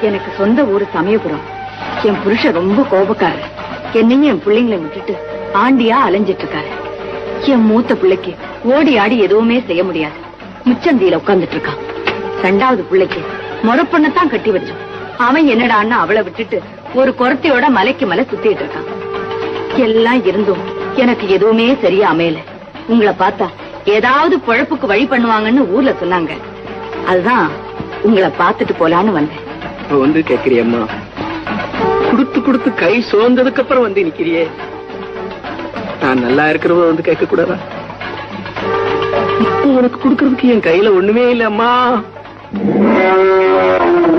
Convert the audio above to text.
எனக்கு சொந்த ஊரு சமயபுரம் என் புருஷன் ரொம்ப கோபக்காரர் என்னையும் என் பிள்ளைங்களை விட்டுட்டு ஆண்டியா அலைஞ்சிட்டு இருக்காரு என் மூத்த பிள்ளைக்கு ஓடி ஆடி எதுவுமே செய்ய முடியாது முச்சந்தியில உட்கார்ந்துட்டு இருக்கான் ரெண்டாவது பிள்ளைக்கு முறப்பொண்ணத்தான் கட்டி வச்சோம் அவன் என்னடான்னு அவளை விட்டுட்டு ஒரு குரத்தையோட மலைக்கு மலை சுத்திட்டு இருக்கான் எல்லாம் இருந்தும் எனக்கு எதுவுமே சரியா அமையல உங்களை பார்த்தா ஏதாவது பொழப்புக்கு வழி பண்ணுவாங்கன்னு ஊர்ல சொன்னாங்க அதுதான் உங்களை பார்த்துட்டு போலான்னு வந்தேன் இப்ப வந்து கேக்குறியம்மா குடுத்து குடுத்து கை சோர்ந்ததுக்கு அப்புறம் வந்து நிக்கிறியே நான் நல்லா இருக்கிறவ வந்து கேட்க கூடாதா இப்போ உனக்கு கொடுக்கறதுக்கு என் கையில ஒண்ணுமே இல்ல அம்மா